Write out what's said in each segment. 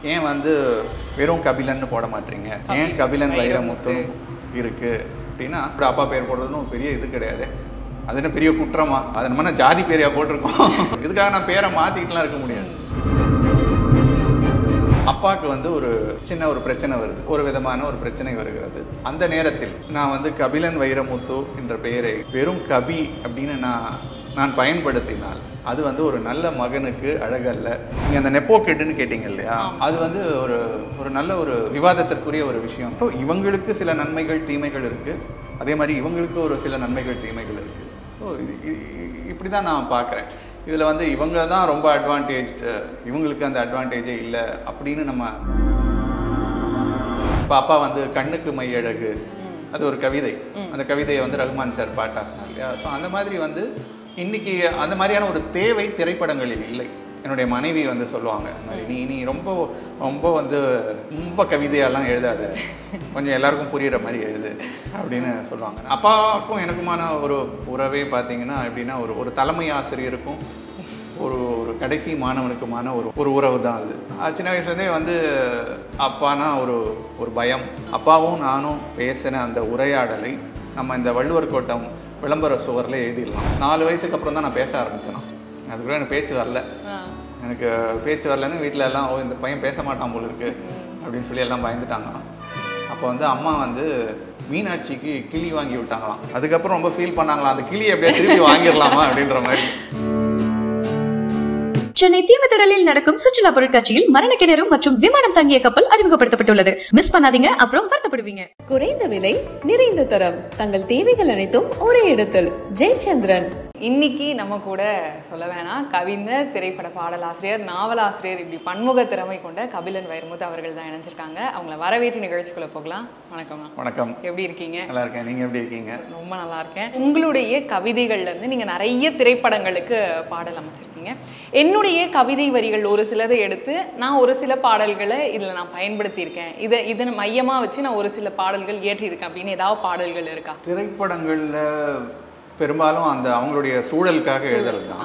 ஏன் வந்து வெறும் கபிலன்னு போட மாட்டீங்க ஏன் கபிலன் வைரமுத்து இருக்கு அப்படின்னா அப்படி அப்பா பேர் போடுறதுன்னு ஒரு பெரிய இது கிடையாது அது என்ன பெரிய குற்றமா அது நம்ம என்ன ஜாதி பேரையா போட்டிருக்கோம் இதுக்காக நான் பேரை மாத்திக்கிட்டுலாம் இருக்க முடியாது அப்பாவுக்கு வந்து ஒரு சின்ன ஒரு பிரச்சனை வருது ஒரு விதமான ஒரு பிரச்சனை வருகிறது அந்த நேரத்தில் நான் வந்து கபிலன் வைரமுத்து என்ற பெயரை வெறும் கபி அப்படின்னு நான் நான் பயன்படுத்தினால் அது வந்து ஒரு நல்ல மகனுக்கு அழகல்ல நீங்க அந்த நெப்போ கெட்டுன்னு கேட்டீங்க இல்லையா அது வந்து ஒரு ஒரு நல்ல ஒரு விவாதத்திற்குரிய ஒரு விஷயம் ஸோ இவங்களுக்கு சில நன்மைகள் தீமைகள் இருக்கு அதே மாதிரி இவங்களுக்கு ஒரு சில நன்மைகள் தீமைகள் இருக்கு ஸோ இப்படி தான் நான் பார்க்குறேன் இதில் வந்து இவங்க தான் ரொம்ப அட்வான்டேஜ் இவங்களுக்கு அந்த அட்வான்டேஜே இல்லை அப்படின்னு நம்ம இப்போ அப்பா வந்து கண்ணுக்கு மையழகு அது ஒரு கவிதை அந்த கவிதையை வந்து ரகுமான் சார் பாட்டாங்க இல்லையா ஸோ அந்த மாதிரி வந்து இன்னைக்கு அந்த மாதிரியான ஒரு தேவை திரைப்படங்களில் இல்லை என்னுடைய மனைவி வந்து சொல்லுவாங்க இந்த மாதிரி, நீ நீ ரொம்ப ரொம்ப வந்து ரொம்ப கவிதையெல்லாம் எழுதாத கொஞ்சம் எல்லாருக்கும் புரியுற மாதிரி எழுது அப்படின்னு சொல்லுவாங்க அப்பாவுக்கும் எனக்குமான ஒரு உறவே பார்த்தீங்கன்னா எப்படின்னா ஒரு ஒரு தலைமை ஆசிரியருக்கும் ஒரு ஒரு கடைசி மாணவனுக்குமான ஒரு ஒரு உறவு தான் அது அஹ் சின்ன வயசுலேருந்தே வந்து அப்பானா ஒரு ஒரு பயம் அப்பாவும் நானும் பேசின அந்த உரையாடலை நம்ம இந்த வள்ளுவர் கோட்டம் விளம்பர சுவரில் எழுதிடலாம் நாலு வயசுக்கு அப்புறம் தான் நான் பேச ஆரம்பிச்சேன் நான். அதுக்குள்ள எனக்கு பேச்சு வரல எனக்கு பேச்சு வரலன்னு வீட்டில் எல்லாம் ஓ இந்த பையன் பேச மாட்டான் போல இருக்கு அப்படின்னு சொல்லி எல்லாம் பயந்துட்டாங்க அப்போ வந்து அம்மா வந்து மீனாட்சிக்கு கிளி வாங்கி விட்டாங்களாம் அதுக்கப்புறம் ரொம்ப ஃபீல் பண்ணாங்களாம் அந்த கிளி எப்படியா திருப்பி வாங்கிடலாமா அப்படின்ற மாதிரி சென்னை தீவுத்திடலில் நடக்கும் சுற்றுலா பொருட்காட்சியில் மரண கிணறு மற்றும் விமானம் தங்கிய கப்பல் அறிமுகப்படுத்தப்பட்டுள்ளது மிஸ் பண்ணாதீங்க அப்புறம் வருத்தப்படுவீங்க குறைந்த விலை நிறைந்த தரம் தங்கள் தேவைகள் அனைத்தும் ஒரே இடத்தில் ஜெயச்சந்திரன் இன்னைக்கு நம்ம கூட சொல்ல வேணாம் கவிஞர் திரைப்பட பாடலாசிரியர் நாவலாசிரியர் இப்படி பன்முக திறமை கொண்ட கபிலன் வைரமுத்து அவர்கள் தான் இணைஞ்சிருக்காங்க அவங்கள வரவேற்று நிகழ்ச்சிக்குள்ள போகலாம் வணக்கம் வணக்கம் எப்படி இருக்கீங்க நல்லா இருக்கேன் நீங்கள் எப்படி இருக்கீங்க ரொம்ப நல்லா இருக்கேன் உங்களுடைய கவிதைகள்ல இருந்து நீங்க நிறைய திரைப்படங்களுக்கு பாடல் அமைச்சிருக்கீங்க என்னுடைய கவிதை வரிகள் ஒரு சிலதை எடுத்து நான் ஒரு சில பாடல்களை இதுல நான் பயன்படுத்தியிருக்கேன் இதை இதனை மையமா வச்சு நான் ஒரு சில பாடல்கள் இயற்றியிருக்கேன் அப்படின்னு ஏதாவது பாடல்கள் இருக்கா திரைப்படங்களில் பெரும்பாலும் அந்த அவங்களுடைய சூழலுக்காக எழுதுறது தான்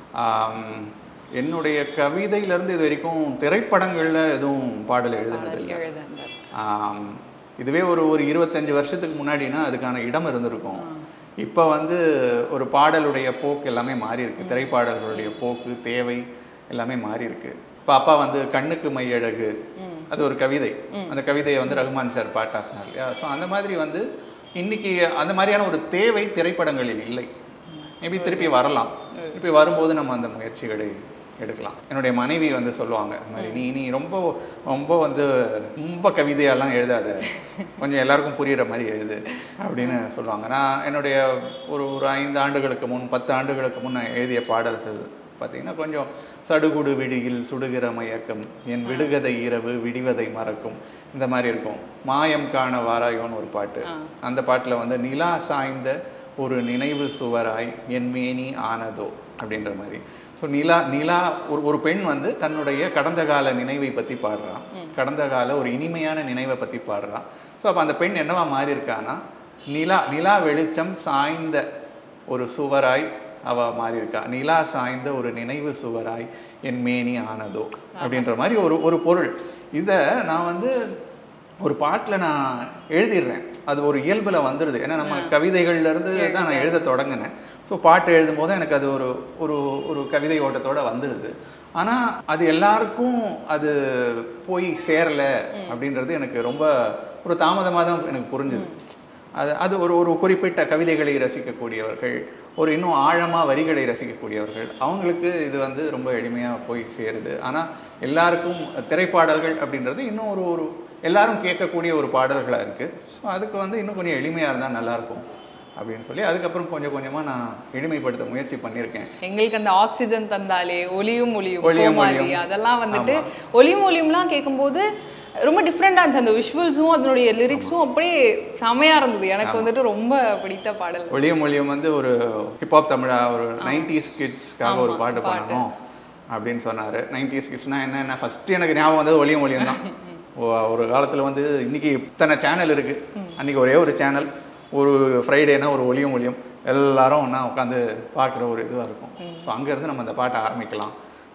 ஆம், என்னுடைய கவிதையிலேருந்து இது வரைக்கும் திரைப்படங்களில் எதுவும் பாடல் எழுதுனதில்லை எழுத அந்த ஆம், இதுவே ஒரு ஒரு இருபத்தஞ்சு வருஷத்துக்கு முன்னாடினா அதுக்கான இடம் இருந்திருக்கும் இப்போ வந்து ஒரு பாடலுடைய போக்கு எல்லாமே மாறி இருக்கு திரைப்பாடல்களுடைய போக்கு தேவை எல்லாமே மாறி இருக்கு இப்போ அப்பா வந்து கண்ணுக்கு மையழகு அது ஒரு கவிதை அந்த கவிதையை வந்து ரகுமான் சார் பாட்டாக்குனார் இல்லையா ஸோ அந்த மாதிரி வந்து இன்னைக்கு அந்த மாதிரியான ஒரு தேவை திரைப்படங்களில் இல்லை மேபி திருப்பி வரலாம் திருப்பி வரும்போது நம்ம அந்த முயற்சிகளை எடுக்கலாம் என்னுடைய மனைவி வந்து சொல்லுவாங்க இந்த மாதிரி நீ நீ ரொம்ப ரொம்ப வந்து ரொம்ப கவிதையெல்லாம் எழுதாத கொஞ்சம் எல்லாருக்கும் புரியுற மாதிரி எழுது அப்படின்னு சொல்லுவாங்க நான் என்னுடைய ஒரு ஒரு ஐந்து ஆண்டுகளுக்கு முன் பத்து ஆண்டுகளுக்கு முன் நான் எழுதிய பாடல்கள் பார்த்தீங்கன்னா கொஞ்சம் சடுகுடு விடியில் சுடுகிற மயக்கம் என் விடுகதை இரவு விடிவதை மறக்கும் இந்த மாதிரி இருக்கும் மாயம் காண வாராயோன்னு ஒரு பாட்டு அந்த பாட்டில் வந்து நிலா சாய்ந்த ஒரு நினைவு சுவராய் என் மேனி ஆனதோ அப்படின்ற மாதிரி ஸோ நிலா நிலா ஒரு ஒரு பெண் வந்து தன்னுடைய கடந்த கால நினைவை பற்றி பாடுறான் கடந்த கால ஒரு இனிமையான நினைவை பற்றி பாடுறான் ஸோ அப்போ அந்த பெண் என்னவா மாறி இருக்கான்னா நிலா நிலா வெளிச்சம் சாய்ந்த ஒரு சுவராய் அவ மாறி இருக்கா நிலா சாய்ந்த ஒரு நினைவு சுவராய் என் மேனி ஆனதோ அப்படின்ற மாதிரி ஒரு ஒரு பொருள் இதை நான் வந்து ஒரு பாட்டில் நான் எழுதிடுறேன் அது ஒரு இயல்பில் வந்துடுது ஏன்னா நம்ம கவிதைகள்ல இருந்து தான் நான் எழுத தொடங்கினேன் ஸோ பாட்டு எழுதும் போது எனக்கு அது ஒரு ஒரு ஒரு கவிதை ஓட்டத்தோட வந்துடுது ஆனால் அது எல்லாருக்கும் அது போய் சேரலை அப்படின்றது எனக்கு ரொம்ப ஒரு தாமதமாக தான் எனக்கு புரிஞ்சுது அது அது ஒரு ஒரு குறிப்பிட்ட கவிதைகளை ரசிக்கக்கூடியவர்கள் ஒரு இன்னும் ஆழமாக வரிகளை ரசிக்கக்கூடியவர்கள் அவங்களுக்கு இது வந்து ரொம்ப எளிமையாக போய் சேருது ஆனால் எல்லாருக்கும் திரைப்பாடல்கள் அப்படின்றது இன்னும் ஒரு ஒரு எல்லாரும் கேட்கக்கூடிய ஒரு பாடல்களாக இருக்குது ஸோ அதுக்கு வந்து இன்னும் கொஞ்சம் எளிமையாக இருந்தால் நல்லாயிருக்கும் அப்படின்னு சொல்லி அதுக்கப்புறம் கொஞ்சம் கொஞ்சமாக நான் எளிமைப்படுத்த முயற்சி பண்ணியிருக்கேன் எங்களுக்கு அந்த ஆக்சிஜன் தந்தாலே ஒளியும் ஒளியும் ஒளியும் கோமாளி ஒளியும். அதெல்லாம் வந்துட்டு ஒளியும் ஒளியும்லாம் கேட்கும்போது ரொம்ப டிஃப்ரெண்டா இருந்துச்சு அந்த விஷுவல்ஸும் அதனுடைய லிரிக்ஸும் அப்படியே செமையா இருந்தது எனக்கு வந்துட்டு ரொம்ப பிடித்த பாடல் ஒளியம் ஒளியம் வந்து ஒரு ஹிப்ஹாப் தமிழா ஒரு நைன்டிஸ் கிட்ஸ்க்காக ஒரு பாட்டு பண்ணணும் அப்படின்னு சொன்னார் நைன்டிஸ் கிட்ஸ்னா என்ன என்ன ஃபஸ்ட்டு எனக்கு ஞாபகம் வந்தது ஒளியம் ஒளியம் தான் ஒ- ஒரு காலத்தில் வந்து இன்னைக்கு இத்தனை சேனல் இருக்குது அன்னைக்கு ஒரே ஒரு சேனல் ஒரு ஃப்ரைடேனா ஒரு ஒளியும் ஒளியும் எல்லாரும் ஒன்றா உட்காந்து பார்க்குற ஒரு இதுவாக இருக்கும் ஸோ அங்கேருந்து நம்ம அந்த பாட்டை ஆரம்பிக்கலாம்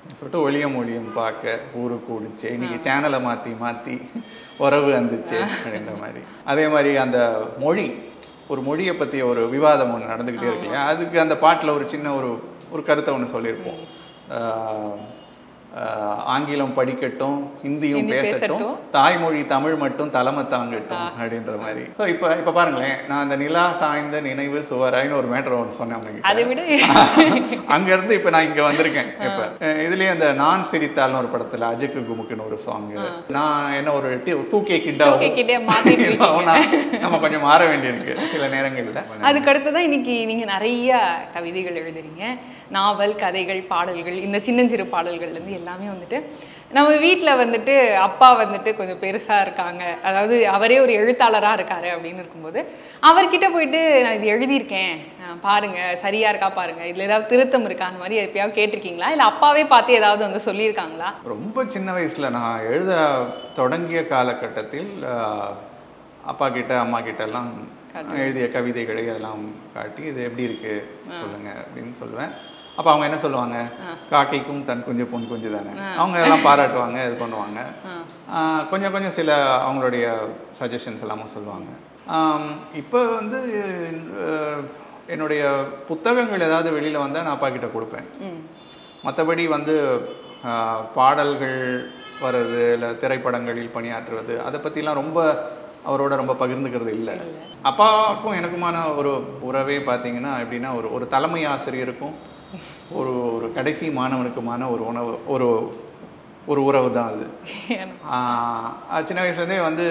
சொல்லிட்டு ஒளியம் ஒளியம் பார்க்க ஊரு கூடிச்சு இன்னைக்கு சேனலை மாற்றி மாற்றி உறவு வந்துச்சு அப்படின்ற மாதிரி அதே மாதிரி அந்த மொழி ஒரு மொழியை பற்றி ஒரு விவாதம் ஒன்று நடந்துக்கிட்டே இருக்கு இல்லையா அதுக்கு அந்த பாட்டில் ஒரு சின்ன ஒரு ஒரு கருத்தை ஒன்று சொல்லியிருப்போம் ஆஹ், ஆஹ், ஆங்கிலம் படிக்கட்டும் ஹிந்தியும் ஹிந்தி பேசட்டும் பேசட்டும். தாய்மொழி தமிழ் மட்டும் தலைமை தாங்கட்டும் அப்படின்ற மாதிரி ஸோ இப்போ இப்போ பாருங்களேன் நான் அந்த நிலா சாய்ந்த நினைவு சுவராயின்னு ஒரு மேட்டர் ஒன்று சொன்னேன் அவங்க அதை விட அங்க இருந்து இப்ப நான் இங்க வந்திருக்கேன் இப்ப அஹ் இதுலயே அந்த நான் சிரித்தால்னு ஒரு படத்துல அஜிக்கு குமுக்குன்னு ஒரு சாங் நான் என்ன ஒரு டூ கே கிட்டா 2K கிட்டே மாத்திட்டு இருக்கீங்க. நம்ம கொஞ்சம் மாற வேண்டியிருக்கு சில நேரங்கள்ல அதுக்கு அடுத்ததான் இன்னைக்கு நீங்க நிறைய கவிதைகள் எழுதுறீங்க நாவல் கதைகள் பாடல்கள் இந்த சின்னஞ்சிறு பாடல்கள்ல இருந்து எல்லாமே வந்துட்டு நம்ம வீட்ல வந்துட்டு அப்பா வந்துட்டு கொஞ்சம் பெருசா இருக்காங்க அதாவது அவரே ஒரு எழுத்தாளரா இருக்காரு அப்படின்னு இருக்கும்போது அவர்கிட்ட போயிட்டு நான் இது எழுதியிருக்கேன் அஹ் பாருங்க சரியா இருக்கா பாருங்க இதுல ஏதாவது திருத்தம் இருக்கா அந்த மாதிரி எப்பயாவது கேட்டிருக்கீங்களா இல்ல அப்பாவே பார்த்து ஏதாவது வந்து சொல்லியிருக்காங்களா ரொம்ப சின்ன வயசுல நான் எழுத தொடங்கிய காலகட்டத்தில் அஹ், அப்பா கிட்ட அம்மா கிட்ட எல்லாம் எழுதிய கவிதைகளை அதெல்லாம் காட்டி இது எப்படி இருக்கு சொல்லுங்க அப்படின்னு சொல்லுவேன் அப்ப அவங்க என்ன சொல்லுவாங்க காக்கைக்கும் தன் குஞ்சு பொன் குஞ்சு தானே அவங்க எல்லாம் பாராட்டுவாங்க இது பண்ணுவாங்க ஆஹ் கொஞ்சம் கொஞ்சம் சில அவங்களுடைய சஜஷன்ஸ் எல்லாமும் சொல்லுவாங்க ஆம், இப்போ வந்து அஹ், என்னுடைய புத்தகங்கள் ஏதாவது வெளியில வந்தா நான் அப்பா கிட்ட கொடுப்பேன் ம் மற்றபடி வந்து ஆஹ், பாடல்கள் வர்றது இல்லை திரைப்படங்களில் பணியாற்றுவது அதை பற்றிலாம் ரொம்ப அவரோட ரொம்ப பகிர்ந்துக்கிறது இல்லை அப்பாவுக்கும் எனக்குமான ஒரு உறவே பார்த்தீங்கன்னா எப்படின்னா ஒரு ஒரு தலைமை ஆசிரியருக்கும் ஒரு ஒரு கடைசி மாணவனுக்குமான ஒரு உணவு ஒரு ஒரு உறவு தான் அது ஆஹ், அது சின்ன வயசுலேருந்தே வந்து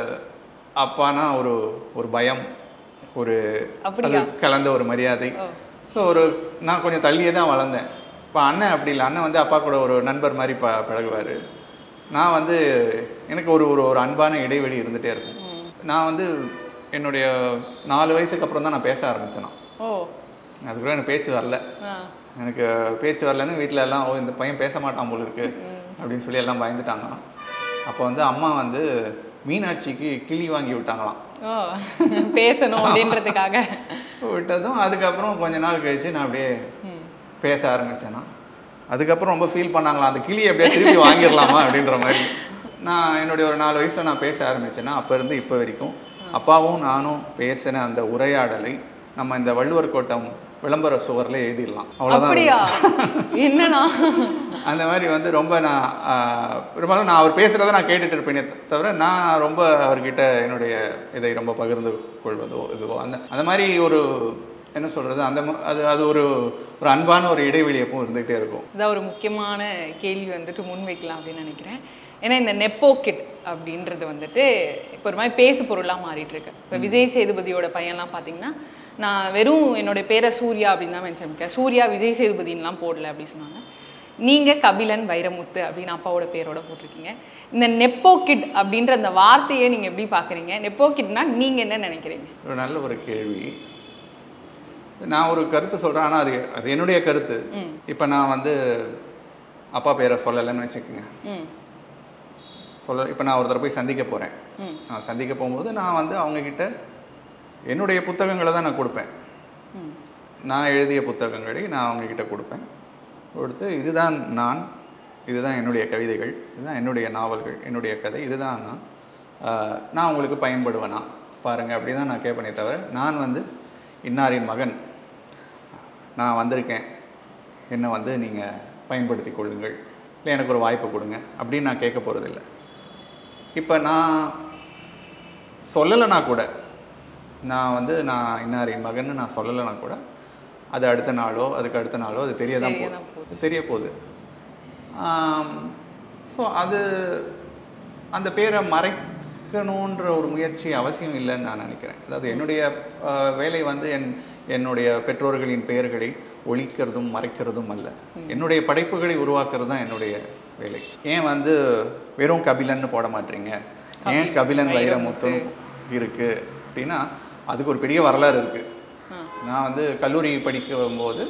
அப்பானா ஒரு ஒரு பயம் ஒரு அப்படியா? அது கலந்த ஒரு மரியாதை ஸோ ஒரு நான் கொஞ்சம் தள்ளியே தான் வளர்ந்தேன் இப்போ அண்ணன் அப்படி இல்லை அண்ணன் வந்து அப்பா கூட ஒரு நண்பர் மாதிரி ப பழகுவார் நான் வந்து எனக்கு ஒரு ஒரு ஒரு அன்பான இடைவெளி இருந்துகிட்டே இருக்கும் நான் வந்து என்னுடைய நாலு வயசுக்கு அப்புறம் தான் நான் பேச ஆரம்பிச்சேன் நான் ஓ அதுக்குள்ள எனக்கு பேச்சு வரல ஆ எனக்கு பேச்சு வரலன்னு வீட்டில் எல்லாம் ஓ இந்த பையன் பேச மாட்டான் போல இருக்கு அப்படின்னு சொல்லி எல்லாம் பயந்துட்டாங்க அப்போ வந்து அம்மா வந்து மீனாட்சிக்கு கிளி வாங்கி விட்டாங்களாம் ஓ பேசணும் அப்படின்றதுக்காக விட்டதும் அதுக்கப்புறம் கொஞ்ச நாள் கழிச்சு நான் அப்படியே ம். பேச ஆரம்பிச்சேன்னா அதுக்கப்புறம் ரொம்ப ஃபீல் பண்ணாங்களாம் அந்த கிளியை அப்படியே திருப்பி வாங்கிடலாமா அப்படின்ற மாதிரி நான் என்னுடைய ஒரு நாலு வயசுல நான் பேச ஆரம்பிச்சேன்னா அப்போ இருந்து இப்போ வரைக்கும் அப்பாவும் நானும் பேசின அந்த உரையாடலை நம்ம இந்த வள்ளுவர் கோட்டம் விளம்பர சுவர்ல எழுதிடலாம் அவ்வளோதான் அப்படியா என்னண்ணா அந்த மாதிரி வந்து ரொம்ப நான் ஆஹ், பெரும்பாலும் நான் அவர் பேசுகிறத நான் கேட்டுட்டு இருப்பேனே தவிர நான் ரொம்ப அவர்கிட்ட என்னுடைய இதை ரொம்ப பகிர்ந்து கொள்வதோ இதுவோ அந்த அந்த மாதிரி ஒரு என்ன சொல்கிறது அந்த ம- அது அது ஒரு ஒரு அன்பான ஒரு இடைவெளி எப்பவும் இருந்துகிட்டே இருக்கும் இதான் ஒரு முக்கியமான கேள்வி வந்துட்டு முன்வைக்கலாம் அப்படின்னு நினைக்கிறேன் ஏன்னா இந்த நெப்போ கிட் அப்படின்றது வந்துட்டு இப்போ ஒரு மாதிரி பேசு பொருளாக மாறிட்டு இருக்கு இப்போ விஜய் சேதுபதியோட பையன்லாம் பார்த்தீங்கன்னா நான் வெறும் என்னுடைய பேரை சூர்யா அப்படின்னு தான் மென்ஷன் பண்ணிருக்கேன் சூர்யா விஜய் சேதுபதின்லாம் போடல அப்படின்னு சொன்னாங்க நீங்க கபிலன் வைரமுத்து அப்படின்னு அப்பாவோட பேரோட போட்டிருக்கீங்க இந்த நெப்போ கிட் அப்படின்ற அந்த வார்த்தையை நீங்க எப்படி பாக்குறீங்க நெப்போ கிட்னா நீங்க என்ன நினைக்கிறீங்க ஒரு நல்ல ஒரு கேள்வி நான் ஒரு கருத்து சொல்கிறேன் ஆனால் அது அது என்னுடைய கருத்து ம். இப்போ நான் வந்து அப்பா பேரை சொல்லலைன்னு வச்சுக்கோங்க ம் சொல்ல இப்போ நான் ஒருத்தரை போய் சந்திக்க போகிறேன் ம் நான் சந்திக்க போகும்போது நான் வந்து அவங்க கிட்ட என்னுடைய புத்தகங்களை தான் நான் கொடுப்பேன் ம் நான் எழுதிய புத்தகங்களை நான் அவங்க கிட்ட கொடுப்பேன் கொடுத்து இதுதான் நான் இதுதான் என்னுடைய கவிதைகள் இதுதான் என்னுடைய நாவல்கள் என்னுடைய கதை இதுதான் நான் ஆஹ், நான் உங்களுக்கு பயன்படுவேனா பாருங்கள் அப்படி தான் நான் கேட்பேனே தவிர நான் வந்து இன்னாரின் மகன் நான் வந்திருக்கேன் என்னை வந்து நீங்கள் பயன்படுத்தி கொள்ளுங்கள் இல்லை எனக்கு ஒரு வாய்ப்பு கொடுங்க அப்படின்னு நான் கேட்க போகிறதில்ல இப்போ நான் சொல்லலைனா கூட நான் வந்து நான் இன்னாரின் மகன்னு நான் சொல்லலைனா கூட அது அடுத்த நாளோ அதுக்கு அடுத்த நாளோ அது தெரிய தான் தெரிய தான் போகுது தெரிய போகுது ஸோ அது அந்த பேரை மறைக்கணுன்ற ஒரு முயற்சி அவசியம் இல்லைன்னு நான் நினைக்கிறேன் அதாவது என்னுடைய ஆஹ், வேலை வந்து என் என்னுடைய பெற்றோர்களின் பெயர்களை ஒழிக்கிறதும் மறைக்கிறதும் அல்ல என்னுடைய படைப்புகளை உருவாக்குறது தான் என்னுடைய வேலை ஏன் வந்து வெறும் கபிலன்னு போட மாட்டீங்க ஏன் கபிலன் வைரமுத்துன்னு இருக்கு அப்படின்னா அதுக்கு ஒரு பெரிய வரலாறு இருக்கு ம். நான் வந்து கல்லூரி படிக்கும்போது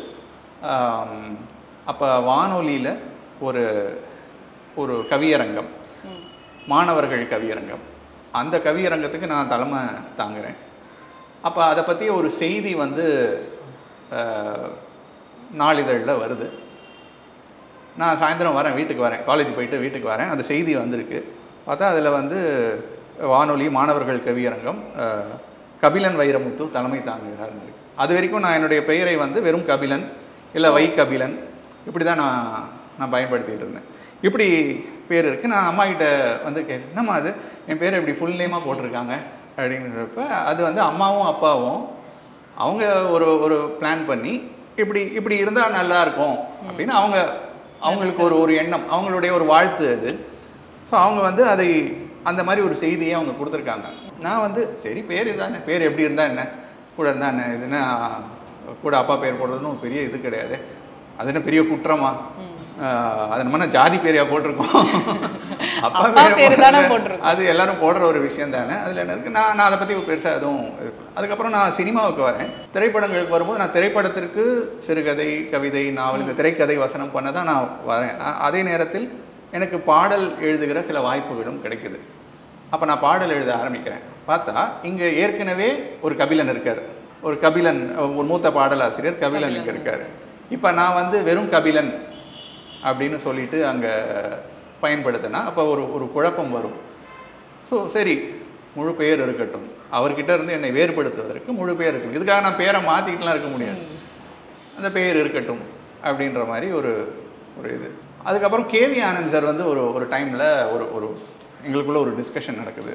அப்போ வானொலியில் ஒரு ஒரு கவியரங்கம் ம் மாணவர்கள் கவியரங்கம் அந்த கவியரங்கத்துக்கு நான் தலைமை தாங்குறேன் அப்போ அதை பற்றி ஒரு செய்தி வந்து ஆஹ், நாளிதழில் வருது நான் சாயந்தரம் வரேன் வீட்டுக்கு வரேன் காலேஜ் போயிட்டு வீட்டுக்கு வரேன் அந்த செய்தி வந்திருக்கு பார்த்தா அதில் வந்து வானொலி மாணவர்கள் கவியரங்கம் அஹ், கபிலன் வைரமுத்து தலைமை தாங்குகிறார்னு இருக்கு அது வரைக்கும் நான் என்னுடைய பெயரை வந்து வெறும் கபிலன் இல்லை வை கபிலன் இப்படி தான் நான் நான் பயன்படுத்திட்டு இருந்தேன் இப்படி பேர் இருக்குது நான் அம்மா கிட்ட வந்து கேட்டேன் என்னம்மா அது என் பேர் இப்படி ஃபுல் நேமாக போட்டிருக்காங்க அப்படிங்கிறப்ப அது வந்து அம்மாவும் அப்பாவும் அவங்க ஒரு ஒரு பிளான் பண்ணி இப்படி இப்படி இருந்தால் நல்லா இருக்கும் அப்படின்னு அவங்க அவங்களுக்கு ஒரு ஒரு எண்ணம் அவங்களுடைய ஒரு வாழ்த்து அது ஸோ அவங்க வந்து அதை அந்த மாதிரி ஒரு செய்தியை அவங்க கொடுத்துருக்காங்க நான் வந்து சரி பேர் இருந்தா என்ன பேர் எப்படி இருந்தால் என்ன கூட இருந்தா என்ன இதுன்னா கூட அப்பா பேர் போடுறதுன்னு ஒரு பெரிய இது கிடையாது அது என்ன பெரிய குற்றமா ஆஹ் அது நம்ம என்ன ஜாதி பேரையா போட்டிருக்கோம் அப்பா அப்பா பேரை பேரு தானே போடுறது- போட்டிருக்கோம். அது எல்லாரும் போடுற ஒரு விஷயம் தானே அதில் என்ன இருக்குது நான் நான் அதை பற்றி பெருசாக எதுவும் இது பண்ணல. அதுக்கப்புறம் நான் சினிமாவுக்கு வரேன் திரைப்படங்களுக்கு வரும்போது நான் திரைப்படத்திற்கு சிறுகதை கவிதை நாவல் இந்த திரைக்கதை வசனம் பண்ண தான் நான் வரேன் அ- அதே நேரத்தில் எனக்கு பாடல் எழுதுகிற சில வாய்ப்புகளும் கிடைக்குது அப்போ நான் பாடல் எழுத ஆரம்பிக்கிறேன் பார்த்தா இங்கே ஏற்கனவே ஒரு கபிலன் இருக்கார் ஒரு கபிலன் ஒரு மூத்த பாடலாசிரியர் கபிலன் இங்கே இருக்கார் இப்போ நான் வந்து வெறும் கபிலன் அப்படின்னு சொல்லிட்டு அங்கே பயன்படுத்தினா அப்போ ஒரு ஒரு குழப்பம் வரும் ஸோ சரி முழு பெயர் இருக்கட்டும் அவர்கிட்ட இருந்து என்னை வேறுபடுத்துவதற்கு முழு பெயர் இருக்கட்டும் இதுக்காக நான் பேரை மாற்றிக்கிட்டுலாம் இருக்க முடியாது அந்த பெயர் இருக்கட்டும் அப்படின்ற மாதிரி ஒரு ஒரு இது அதுக்கப்புறம் கேவி ஆனந்த் சார் வந்து ஒரு ஒரு டைமில் ஒரு ஒரு எங்களுக்குள்ள ஒரு டிஸ்கஷன் நடக்குது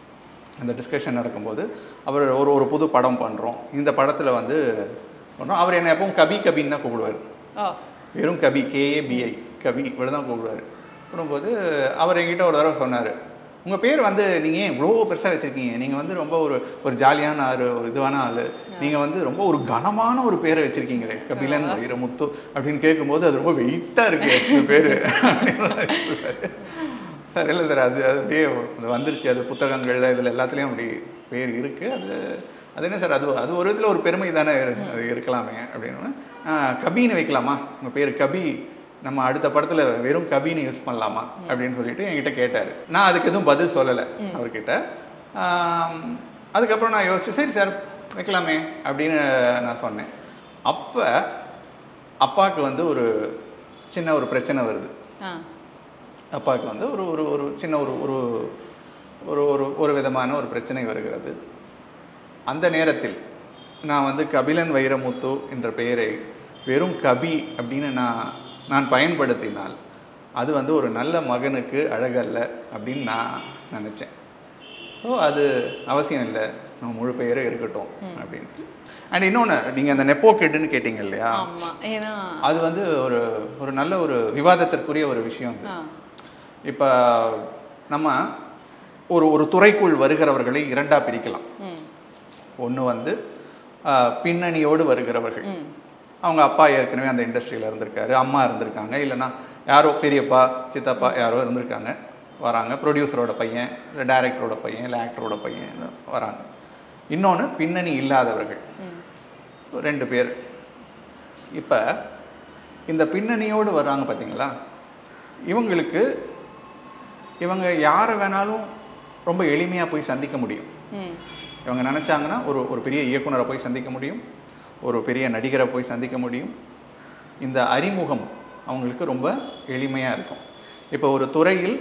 அந்த டிஸ்கஷன் நடக்கும்போது அவர் ஒரு ஒரு புது படம் பண்ணுறோம் இந்த படத்தில் வந்து பண்ணுறோம் அவர் என்னை எப்பவும் கபி கபின்னு தான் கூப்பிடுவார் ஓ வெறும் கபி கேஏபிஐ கபி இப்படி தான் கூப்பிடுவார் கூப்பிடும்போது அவர் என்கிட்ட ஒரு தடவை சொன்னார் உங்கள் பேர் வந்து நீங்கள் ஏன் இவ்வளோ பெருசாக வச்சுருக்கீங்க நீங்கள் வந்து ரொம்ப ஒரு ஒரு ஜாலியான ஆள் ஒரு இதுவான ஆள் நீங்கள் வந்து ரொம்ப ஒரு கனமான ஒரு பேரை வச்சுருக்கீங்களே கபிலன் வைரமுத்து அப்படின்னு கேட்கும்போது அது ரொம்ப வெயிட்டாக இருக்கு இந்த பேர் சார் இல்லை சார் அது அது அப்படியே அது வந்துருச்சு அது புத்தகங்கள்ல இதில் எல்லாத்துலேயும் அப்படி பேர் இருக்குது அது அது என்ன சார் அது அது ஒரு விதத்தில் ஒரு பெருமை தானே இரு- அது இருக்கலாமே அப்படின்னு கபின்னு வைக்கலாமா உங்கள் பேர் கபி நம்ம அடுத்த படத்தில் வெறும் கபின்னு யூஸ் பண்ணலாமா அப்படின்னு சொல்லிட்டு என்கிட்ட கேட்டார் நான் அதுக்கு எதுவும் பதில் சொல்லலை அவர்கிட்ட ஆம், அதுக்கப்புறம் நான் யோசிச்சு சரி சார் வைக்கலாமே அப்படின்னு நான் சொன்னேன் அப்போ அப்பாவுக்கு வந்து ஒரு சின்ன ஒரு பிரச்சனை வருது ஆ அப்பாவுக்கு வந்து ஒரு ஒரு ஒரு சின்ன ஒரு ஒரு ஒரு ஒரு ஒரு விதமான ஒரு பிரச்சனை வருகிறது அந்த நேரத்தில் நான் வந்து கபிலன் வைரமுத்து என்ற பெயரை வெறும் கபி அப்படின்னு நான் நான் பயன்படுத்தினால் அது வந்து ஒரு நல்ல மகனுக்கு அழகல்ல அப்படின்னு நான் நினச்சேன் ஸோ அது அவசியம் இல்லை நம்ம முழு பெயரே இருக்கட்டும் அப்படின்ட்டு அண்ட் இன்னொன்று நீங்கள் அந்த நெப்போ கிட்டுன்னு கேட்டீங்க இல்லையா ஆமா ஏன்னா அது வந்து ஒரு ஒரு நல்ல ஒரு விவாதத்திற்குரிய ஒரு விஷயம் அது ஆ இப்போ நம்ம ஒரு ஒரு துறைக்குள் வருகிறவர்களை இரண்டா பிரிக்கலாம் ம் ஒன்று வந்து ஆஹ், பின்னணியோடு வருகிறவர்கள் ம் அவங்க அப்பா ஏற்கனவே அந்த இண்டஸ்ட்ரியில் இருந்திருக்காரு அம்மா இருந்திருக்காங்க இல்லைன்னா யாரோ பெரியப்பா சித்தப்பா யாரோ இருந்திருக்காங்க வராங்க ப்ரொடியூசரோட பையன் இல்லை டைரக்டரோட பையன் இல்லை ஆக்டரோட பையன் இந்த வராங்க இன்னொன்று பின்னணி இல்லாதவர்கள் ம் ரெண்டு பேர் இப்போ இந்த பின்னணியோடு வர்றாங்க பார்த்தீங்களா இவங்களுக்கு இவங்க யாரை வேணாலும் ரொம்ப எளிமையாக போய் சந்திக்க முடியும் ம் இவங்க நினச்சாங்கன்னா ஒரு ஒரு பெரிய இயக்குனரை போய் சந்திக்க முடியும் ஒரு பெரிய நடிகரை போய் சந்திக்க முடியும் இந்த அறிமுகம் அவங்களுக்கு ரொம்ப எளிமையாக இருக்கும் இப்போ ஒரு துறையில்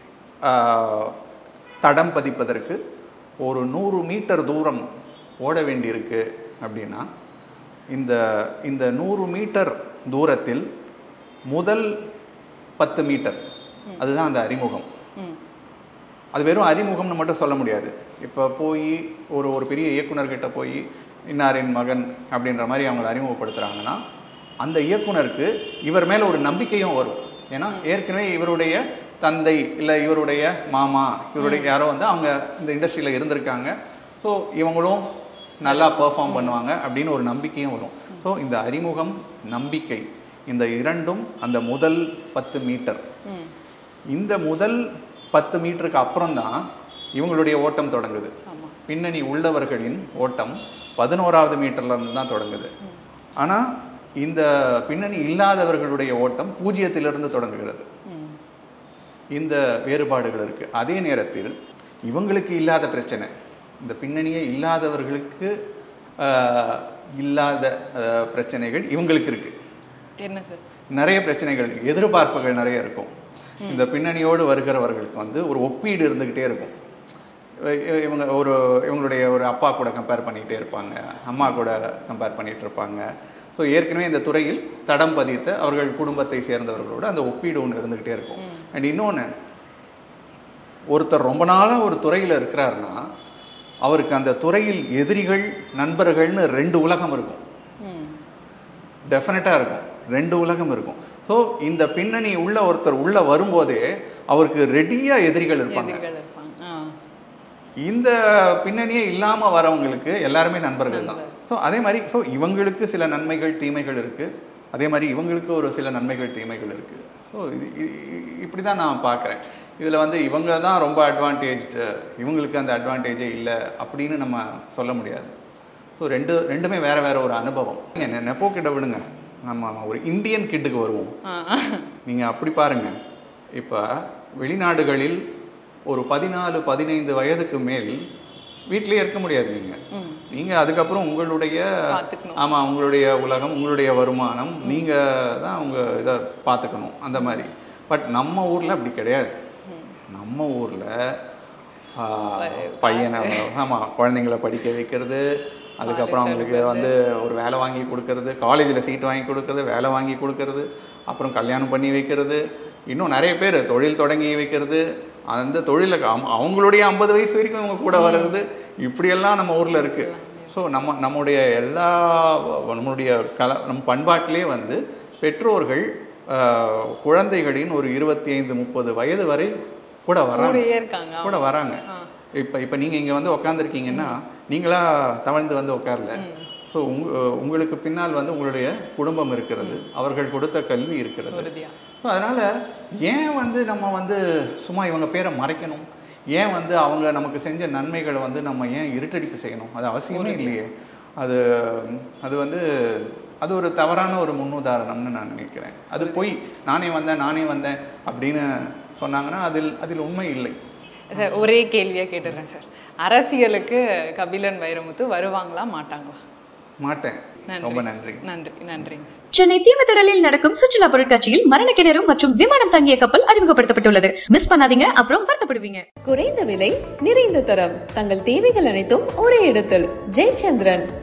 ஆஹ், தடம் பதிப்பதற்கு ஒரு நூறு மீட்டர் தூரம் ஓட வேண்டியிருக்கு அப்படின்னா இந்த இந்த நூறு மீட்டர் தூரத்தில் முதல் பத்து மீட்டர் அதுதான் அந்த அறிமுகம் ம் அது வெறும் அறிமுகம்னு மட்டும் சொல்ல முடியாது இப்போ போய் ஒரு ஒரு பெரிய இயக்குனர்கிட்ட போய் இன்னாரின் மகன் அப்படின்ற மாதிரி அவங்கள அறிமுகப்படுத்துகிறாங்கன்னா அந்த இயக்குனருக்கு இவர் மேலே ஒரு நம்பிக்கையும் வரும் ஏன்னா ஏற்கனவே இவருடைய தந்தை இல்லை இவருடைய மாமா இவருடைய யாரோ வந்து அவங்க இந்த இண்டஸ்ட்ரியில் இருந்திருக்காங்க ஸோ இவங்களும் நல்லா பெர்ஃபார்ம் பண்ணுவாங்க அப்படின்னு ஒரு நம்பிக்கையும் வரும் ஸோ இந்த அறிமுகம் நம்பிக்கை இந்த இரண்டும் அந்த முதல் பத்து மீட்டர் ம் இந்த முதல் பத்து மீட்டருக்கு அப்புறம் தான் இவங்களுடைய ஓட்டம் தொடங்குது ஆமா பின்னணி உள்ளவர்களின் ஓட்டம் பதினோராவது மீட்டர்ல இருந்து தான் தொடங்குது ஆனா இந்த பின்னணி இல்லாதவர்களுடைய ஓட்டம் பூஜ்ஜியத்திலிருந்து தொடங்குகிறது ம் இந்த வேறுபாடுகள் இருக்கு அதே நேரத்தில் இவங்களுக்கு இல்லாத பிரச்சனை இந்த பின்னணியே இல்லாதவர்களுக்கு ஆஹ், இல்லாத ஆஹ், பிரச்சனைகள் இவங்களுக்கு இருக்கு என்ன சார் நிறைய பிரச்சனைகள் இருக்கு. எதிர்பார்ப்புகள் நிறைய இருக்கும் இந்த பின்னணியோடு வருகிறவர்களுக்கு வந்து ஒரு ஒப்பீடு இருந்துக்கிட்டே இருக்கும் இ- இவங்க ஒரு இவங்களுடைய ஒரு அப்பா கூட கம்பேர் பண்ணிக்கிட்டே இருப்பாங்க அம்மா கூட கம்பேர் பண்ணிட்டு இருப்பாங்க ஸோ ஏற்கனவே இந்த துறையில் தடம் பதித்த அவர்கள் குடும்பத்தை சேர்ந்தவர்களோட அந்த ஒப்பீடு ஒன்று இருந்துக்கிட்டே இருக்கும் அண்ட் இன்னொன்று ஒருத்தர் ரொம்ப நாளாக ஒரு துறையில் இருக்கிறாருன்னா அவருக்கு அந்த துறையில் எதிரிகள் நண்பர்கள்னு ரெண்டு உலகம் இருக்கும் ம். டெஃபினட்டாக இருக்கும் ரெண்டு உலகம் இருக்கும் ஸோ இந்த பின்னணி உள்ள ஒருத்தர் உள்ள வரும்போதே அவருக்கு ரெடியாக எதிரிகள் இருப்பாங்க எதிரிகள் இருப்பாங்க ஆ. இந்த பின்னணியே இல்லாம வரவங்களுக்கு எல்லாருமே நண்பர்கள் தான் ஸோ அதே மாதிரி ஸோ இவங்களுக்கு சில நன்மைகள் தீமைகள் இருக்கு அதே மாதிரி இவங்களுக்கு ஒரு சில நன்மைகள் தீமைகள் இருக்கு ஸோ இது இப்படி தான் நான் பார்க்குறேன் இதில் வந்து இவங்க தான் ரொம்ப அட்வான்டேஜ்டு இவங்களுக்கு அந்த அட்வான்டேஜே இல்லை அப்படின்னு நம்ம சொல்ல முடியாது ஸோ ரெண்டு ரெண்டுமே வேற வேற ஒரு அனுபவம் நீங்கள் நெப்போ கிட்ட விடுங்க நம்ம ஒரு இந்தியன் கிட்டுக்கு வருவோம் ஆ. நீங்கள் அப்படி பாருங்க இப்போ வெளிநாடுகளில் ஒரு பதினாலு பதினைந்து வயதுக்கு மேல் வீட்டிலேயே இருக்க முடியாது நீங்கள் ம். நீங்கள் அதுக்கப்புறம் உங்களுடைய பார்த்துக்கணும். ஆமாம் உங்களுடைய உலகம் உங்களுடைய வருமானம் நீங்கள் தான் உங்க இதை பார்த்துக்கணும் அந்த மாதிரி பட் நம்ம ஊரில் அப்படி கிடையாது நம்ம ஊரில் பையனை ஆமாம் குழந்தைங்கள படிக்க வைக்கிறது அதுக்கப்புறம் அவங்களுக்கு வந்து ஒரு வேலை வாங்கி கொடுக்கறது காலேஜில் சீட் வாங்கி கொடுக்கறது வேலை வாங்கி கொடுக்கறது அப்புறம் கல்யாணம் பண்ணி வைக்கிறது இன்னும் நிறைய பேர் தொழில் தொடங்கி வைக்கிறது அந்த தொழில அவ- அவங்களுடைய ஐம்பது வயசு வரைக்கும் இவங்க கூட வர்றது இப்படியெல்லாம் நம்ம ஊரில் இருக்குது ஸோ நம்ம நம்முடைய எல்லா நம்மளுடைய கல நம் பண்பாட்டிலே வந்து பெற்றோர்கள் ஆஹ், குழந்தைகளின் ஒரு இருபத்தி ஐந்து முப்பது வயது வரை கூட வராங்க கூடயே இருக்காங்க கூட வராங்க இப்போ இப்போ நீங்கள் இங்கே வந்து உக்காந்துருக்கீங்கன்னா நீங்களா தவழ்ந்து வந்து உட்காரல ஸோ உங் உங்களுக்கு பின்னால் வந்து உங்களுடைய குடும்பம் இருக்கிறது அவர்கள் கொடுத்த கல்வி இருக்கிறது உறுதியா ஸோ அதனால் ஏன் வந்து நம்ம வந்து சும்மா இவங்க பேரை மறைக்கணும் ஏன் வந்து அவங்க நமக்கு செஞ்ச நன்மைகளை வந்து நம்ம ஏன் இருட்டடிப்பு செய்யணும் அது அவசியமே இல்லையே அது அது வந்து அது ஒரு தவறான ஒரு முன்னுதாரணம்னு நான் நினைக்கிறேன் அது பொய் நானே வந்தேன் நானே வந்தேன் அப்படின்னு சொன்னாங்கன்னா அதில் அதில் உண்மை இல்லை சார் ஒரே கேள்வியா கேட்டுடுறேன் சார் அரசியலுக்கு கபிலன் வைரமுத்து வருவாங்களா மாட்டாங்களா மாட்டேன் ரொம்ப நன்றி நன்றி நன்றிங்க சார் சென்னை தீவுத்திடலில் நடக்கும் சுற்றுலா பொருட்காட்சியில் மரண கிணறு மற்றும் விமானம் தங்கிய கப்பல் அறிமுகப்படுத்தப்பட்டுள்ளது மிஸ் பண்ணாதீங்க அப்புறம் வருத்தப்படுவீங்க குறைந்த விலை நிறைந்த தரம் தங்கள் தேவைகள் அனைத்தும் ஒரே இடத்தில் ஜெயச்சந்திரன்